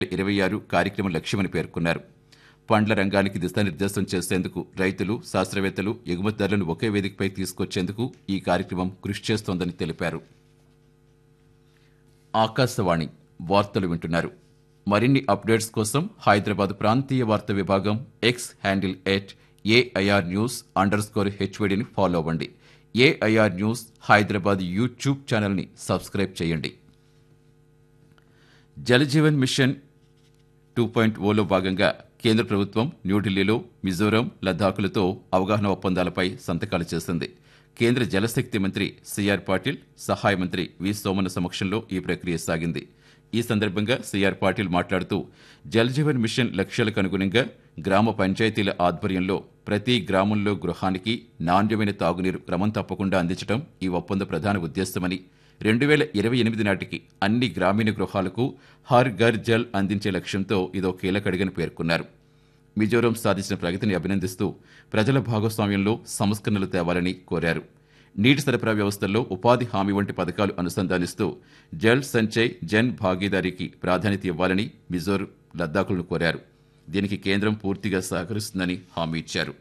ఇరవై ఆరు కార్యక్రమం లక్ష్యమని పేర్కొన్నారు పండ్ల రంగానికి దిశానిర్దేశం చేసేందుకు రైతులు శాస్త్రవేత్తలు ఎగుమతిదారులను ఒకే వేదికపై తీసుకొచ్చేందుకు ఈ కార్యక్రమం కృషి చేస్తోందని తెలిపారు ఆకాశవాణి వార్తలు వింటున్నారు మరిన్ని అప్డేట్స్ కోసం హైదరాబాద్ ప్రాంతీయ వార్తా విభాగం X handle at AIR news under score హెచ్వడిని ఫాలో అవ్వండి ఏఐఆర్ న్యూస్ హైదరాబాద్ యూట్యూబ్ ఛానల్ని సబ్స్క్రైబ్ చేయండి జలజీవన్ మిషన్ టూ పాయింట్ ఓలో భాగంగా కేంద్ర ప్రభుత్వం న్యూఢిల్లీలో మిజోరాం లద్దాఖులతో అవగాహన ఒప్పందాలపై సంతకాలు చేసింది కేంద్ర జలశక్తి మంత్రి సిఆర్ పాటిల్ సహాయ మంత్రి వి సోమన సమక్షంలో ఈ ప్రక్రియ సాగింది ఈ సందర్భంగా సిఆర్ పాటిల్ మాట్లాడుతూ జలజీవన్ మిషన్ లక్ష్యాలకు అనుగుణంగా గ్రామ పంచాయతీల ఆధ్వర్యంలో ప్రతి గ్రామంలో గృహానికి నాణ్యమైన తాగునీరు క్రమం తప్పకుండా అందించడం ఈ ఒప్పంద ప్రధాన ఉద్దేశమని రెండు వేల ఇరవై ఎనిమిది నాటికి అన్ని గ్రామీణ గృహాలకు హర్ ఘర్ జల్ అందించే లక్ష్యంతో ఇదో కీలకడిగని పేర్కొన్నారు మిజోరాం సాధించిన ప్రగతిని అభినందిస్తూ ప్రజల భాగస్వామ్యంలో సంస్కరణలు తేవాలని కోరారు నీటి సరఫరా వ్యవస్థల్లో ఉపాధి హామీ వంటి పథకాలు అనుసంధానిస్తూ జల్ సంచయ్ జన్ భాగీదారీకి ప్రాధాన్యత ఇవ్వాలని మిజోర్ లద్దాఖులను కోరారు దీనికి కేంద్రం పూర్తిగా సహకరిస్తుందని హామీ ఇచ్చారు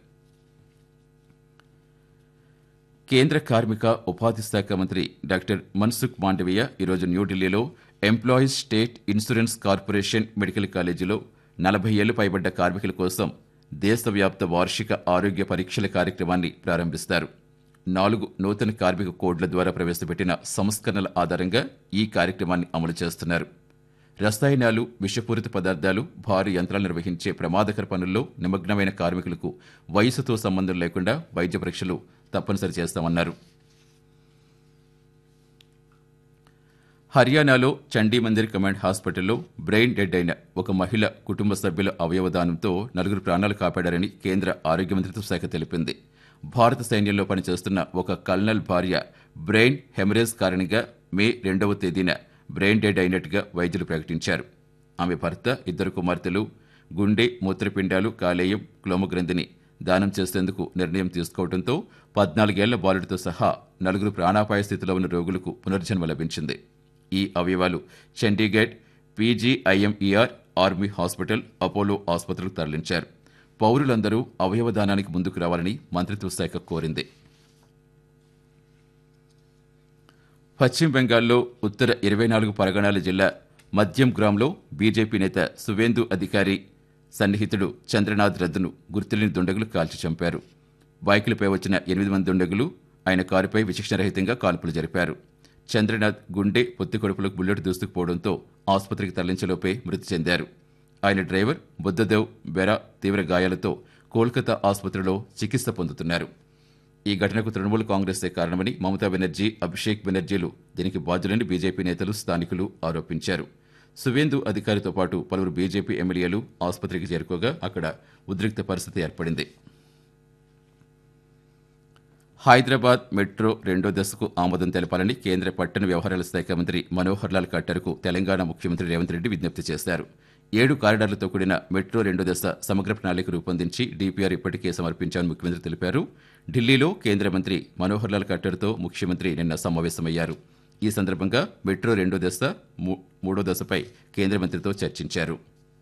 కేంద్ర కార్మిక ఉపాధి శాఖ మంత్రి డాక్టర్ మన్సుఖ్ మాండవీయ ఈరోజు న్యూఢిల్లీలో employees state insurance corporation medical కాలేజీలో నలభై ఏళ్లు పైబడ్డ కార్మికుల కోసం దేశవ్యాప్త వార్షిక ఆరోగ్య పరీక్షల కార్యక్రమాన్ని ప్రారంభిస్తారు నాలుగు నూతన కార్మిక కోడ్ల ద్వారా ప్రవేశపెట్టిన సంస్కరణల ఆధారంగా ఈ కార్యక్రమాన్ని అమలు చేస్తున్నారు రసాయనాలు విషపూరిత పదార్థాలు భారీ యంత్రాలు నిర్వహించే ప్రమాదకర పనుల్లో నిమగ్నమైన కార్మికులకు వయసుతో సంబంధం లేకుండా వైద్య పరీక్షలు తప్పనిసరి చేస్తామన్నారు హర్యానాలో చండీ మందిర్ కమాండ్ హాస్పిటల్లో బ్రెయిన్ డెడ్ అయిన ఒక మహిళ కుటుంబ సభ్యుల అవయవదానంతో నలుగురు ప్రాణాలు కాపాడారని కేంద్ర ఆరోగ్య మంత్రిత్వ శాఖ తెలిపింది భారత సైన్యంలో పనిచేస్తున్న ఒక కల్నల్ భార్య బ్రెయిన్ హెమరేజ్ కారణంగా మే రెండవ తేదీన బ్రెయిన్ డెడ్ అయినట్టుగా వైద్యులు ప్రకటించారు ఆమె భర్త ఇద్దరు కుమార్తెలు గుండె మూత్రపిండాలు కాలేయం క్లోమగ్రంథిని దానం చేసేందుకు నిర్ణయం తీసుకోవడంతో పద్నాలుగేళ్ల బాలుడితో సహా నలుగురు ప్రాణాపాయ స్థితిలో ఉన్న రోగులకు పునర్జన్మ లభించింది ఈ అవయవాలు Chandigarh PGIMER army hospital Apollo ఆసుపత్రులకు తరలించారు పౌరులందరూ అవయవదానానికి ముందుకు రావాలని మంత్రిత్వ శాఖ కోరింది పశ్చిమ బెంగాల్లో ఉత్తర ఇరవై నాలుగు పరగణాల జిల్లా మద్యం గ్రామ్లో బీజేపీ నేత సువేందు అధికారి సన్నిహితుడు చంద్రనాథ్ రద్దును గుర్తులేని దుండగులు కాల్చి చంపారు బైకులపై వచ్చిన ఎనిమిది మంది దుండగులు ఆయన కారుపై విచక్షణరహితంగా కాల్పులు జరిపారు చంద్రనాథ్ గుండె పొత్తి కడుపులకు బుల్లెట్ దూసుకుపోవడంతో ఆసుపత్రికి తరలించలోపే మృతి చెందారు ఆయన డ్రైవర్ బుద్ధదేవ్ బెరా తీవ్ర గాయాలతో కోల్కతా ఆసుపత్రిలో చికిత్స పొందుతున్నారు ఈ ఘటనకు తృణమూల్ కాంగ్రెసే కారణమని మమతా బెనర్జీ అభిషేక్ బెనర్జీలు దీనికి బాధ్యులని బీజేపీ నేతలు స్థానికులు ఆరోపించారు సువేందు అధికారితో పాటు పలువురు బీజేపీ ఎమ్మెల్యేలు ఆసుపత్రికి చేరుకోగా అక్కడ ఉద్రిక్త పరిస్థితి ఏర్పడింది హైదరాబాద్ మెట్రో రెండో దశకు ఆమోదం తెలపాలని కేంద్ర పట్టణ వ్యవహారాల శాఖ మంత్రి మనోహర్ లాల్ ఖట్టర్కు తెలంగాణ ముఖ్యమంత్రి రేవంత్ రెడ్డి విజ్ఞప్తి చేశారు ఏడు కారిడార్లతో కూడిన మెట్రో రెండో దశ సమగ్ర ప్రణాళిక రూపొందించి డీపీఆర్ ఇప్పటికే సమర్పించామని ముఖ్యమంత్రి తెలిపారు ఢిల్లీలో కేంద్ర మంత్రి మనోహర్ లాల్ ఖట్టర్తో ముఖ్యమంత్రి నిన్న సమావేశమయ్యారు ఈ సందర్భంగా మెట్రో రెండో దశ మూ- మూడో దశపై కేంద్ర మంత్రితో చర్చించారు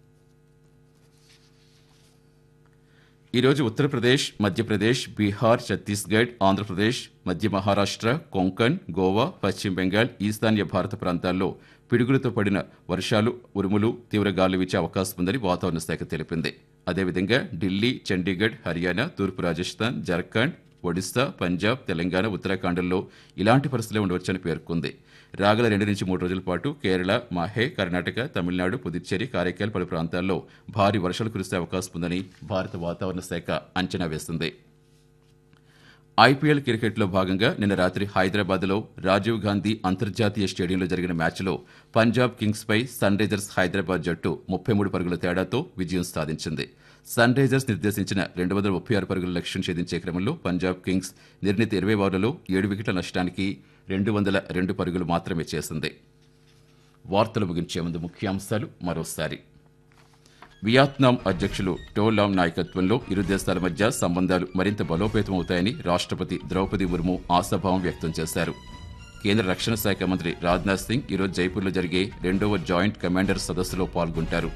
ఈరోజు ఉత్తరప్రదేశ్ మధ్యప్రదేశ్ బీహార్ ఛత్తీస్గఢ్ ఆంధ్రప్రదేశ్ మధ్య మహారాష్ట్ర కొంకణ్ గోవా పశ్చిమ బెంగాల్ ఈశాన్య భారత ప్రాంతాల్లో పిడుగులతో పడిన వర్షాలు ఉరుములు తీవ్ర గాలు వీచే అవకాశం ఉందని వాతావరణ శాఖ తెలిపింది అదేవిధంగా ఢిల్లీ చండీగఢ్ హర్యానా తూర్పు రాజస్థాన్ జార్ఖండ్ ఒడిశా పంజాబ్ తెలంగాణ ఉత్తరాఖండ్లో ఇలాంటి పరిస్థితులే ఉండవచ్చని పేర్కొంది రాగల రెండు నుంచి మూడు రోజుల పాటు కేరళ మాహే కర్ణాటక తమిళనాడు పుదుచ్చేరి కారైకాల్ పలు ప్రాంతాల్లో భారీ వర్షాలు కురిసే అవకాశం ఉందని భారత వాతావరణ శాఖ అంచనా వేసింది ఐపీఎల్ క్రికెట్లో భాగంగా నిన్న రాత్రి హైదరాబాద్లో రాజీవ్ గాంధీ అంతర్జాతీయ స్టేడియంలో జరిగిన మ్యాచ్లో పంజాబ్ కింగ్స్పై సన్ రైజర్స్ హైదరాబాద్ జట్టు ముప్పై మూడు పరుగుల తేడాతో విజయం సాధించింది సన్ రైజర్స్ నిర్దేశించిన రెండు వందల ముప్పై ఆరు పరుగుల లక్ష్యం ఛేదించే క్రమంలో పంజాబ్ కింగ్స్ నిర్ణీత ఇరవై ఓవర్లలో ఏడు వికెట్ల నష్టానికి రెండు వందల రెండు పరుగులు మాత్రమే చేసింది వార్తలు ముగించే ముందు ముఖ్యాంశాలు మరోసారి వియత్నాం అధ్యక్షులు టోలాం నాయకత్వంలో ఇరు దేశాల మధ్య సంబంధాలు మరింత బలోపేతమవుతాయని రాష్ట్రపతి ద్రౌపది ముర్ము ఆశాభావం వ్యక్తం చేశారు కేంద్ర రక్షణ శాఖ మంత్రి రాజ్నాథ్ సింగ్ ఈరోజు జైపూర్లో జరిగే రెండవ జాయింట్ కమాండర్ సదస్సులో పాల్గొంటారు